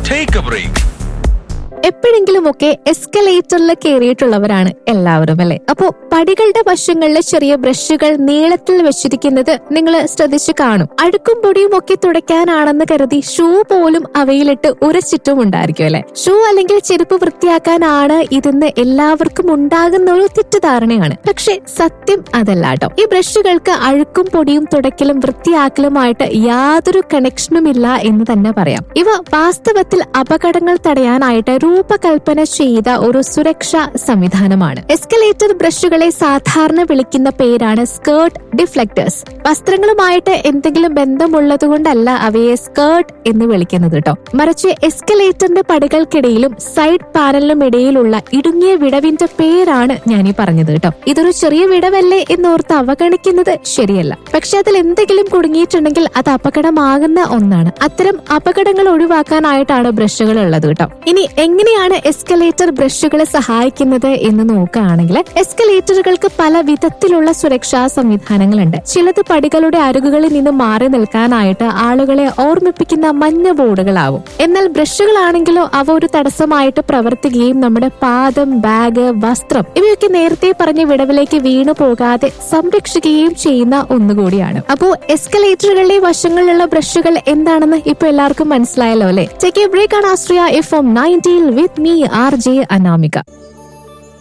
Take a break. എപ്പോഴെങ്കിലുമൊക്കെ എസ്കലേറ്ററിൽ കയറിയിട്ടുള്ളവരാണ് എല്ലാവരും അല്ലെ അപ്പോ പടികളുടെ വശങ്ങളിൽ ചെറിയ ബ്രഷുകൾ നീളത്തിൽ വെച്ചിരിക്കുന്നത് നിങ്ങൾ ശ്രദ്ധിച്ചു കാണും അഴുക്കും പൊടിയും ഒക്കെ തുടയ്ക്കാനാണെന്ന് കരുതി ഷൂ പോലും അവയിലിട്ട് ഉരച്ചിട്ടും ഉണ്ടായിരിക്കും അല്ലെ ഷൂ അല്ലെങ്കിൽ ചെരുപ്പ് വൃത്തിയാക്കാനാണ് ഇതെന്ന് എല്ലാവർക്കും ഉണ്ടാകുന്ന ഒരു തെറ്റിദ്ധാരണയാണ് പക്ഷെ സത്യം അതല്ല കേട്ടോ ഈ ബ്രഷുകൾക്ക് അഴുക്കും പൊടിയും തുടയ്ക്കലും വൃത്തിയാക്കലുമായിട്ട് യാതൊരു കണക്ഷനും ഇല്ല എന്ന് തന്നെ പറയാം ഇവ വാസ്തവത്തിൽ അപകടങ്ങൾ തടയാനായിട്ട് രൂപകൽപ്പന ചെയ്ത ഒരു സുരക്ഷാ സംവിധാനമാണ് എസ്കലേറ്റർ ബ്രഷുകളെ സാധാരണ വിളിക്കുന്ന പേരാണ് സ്കേർട്ട് ഡിഫ്ലക്ടേഴ്സ് വസ്ത്രങ്ങളുമായിട്ട് എന്തെങ്കിലും ബന്ധമുള്ളതുകൊണ്ടല്ല അവയെ സ്കേർട്ട് എന്ന് വിളിക്കുന്നത് കേട്ടോ മറിച്ച് എസ്കലേറ്ററിന്റെ പടികൾക്കിടയിലും സൈഡ് പാനലിനും ഇടയിലുള്ള ഇടുങ്ങിയ വിടവിന്റെ പേരാണ് ഞാൻ ഈ പറഞ്ഞത് കേട്ടോ ഇതൊരു ചെറിയ വിടവല്ലേ എന്നോർത്ത് അവഗണിക്കുന്നത് ശരിയല്ല പക്ഷെ അതിൽ എന്തെങ്കിലും കുടുങ്ങിയിട്ടുണ്ടെങ്കിൽ അത് അപകടമാകുന്ന ഒന്നാണ് അത്തരം അപകടങ്ങൾ ഒഴിവാക്കാനായിട്ടാണ് ബ്രഷുകൾ ഉള്ളത് കേട്ടോ ഇനി എങ്ങനെയാണ് എസ്കലേറ്റർ ബ്രഷുകളെ സഹായിക്കുന്നത് എന്ന് നോക്കുകയാണെങ്കിൽ എസ്കലേറ്ററുകൾക്ക് പല വിധത്തിലുള്ള സുരക്ഷാ സംവിധാനങ്ങളുണ്ട് ചിലത് പടികളുടെ അരുകുകളിൽ നിന്ന് മാറി നിൽക്കാനായിട്ട് ആളുകളെ ഓർമ്മിപ്പിക്കുന്ന മഞ്ഞ ബോർഡുകളാവും എന്നാൽ ബ്രഷുകളാണെങ്കിലോ അവ ഒരു തടസ്സമായിട്ട് പ്രവർത്തിക്കുകയും നമ്മുടെ പാദം ബാഗ് വസ്ത്രം ഇവയൊക്കെ നേരത്തെ പറഞ്ഞ വിടവിലേക്ക് വീണു പോകാതെ സംരക്ഷിക്കുകയും ചെയ്യുന്ന ഒന്നുകൂടിയാണ് അപ്പോ എസ്കലേറ്ററുകളുടെ വശങ്ങളിലുള്ള ബ്രഷുകൾ എന്താണെന്ന് ഇപ്പൊ എല്ലാവർക്കും മനസ്സിലായല്ലോ അല്ലെ ടേക്ക് എ ബ്രേക്ക് ആണ് Astria F M nineteen with me R J Anamika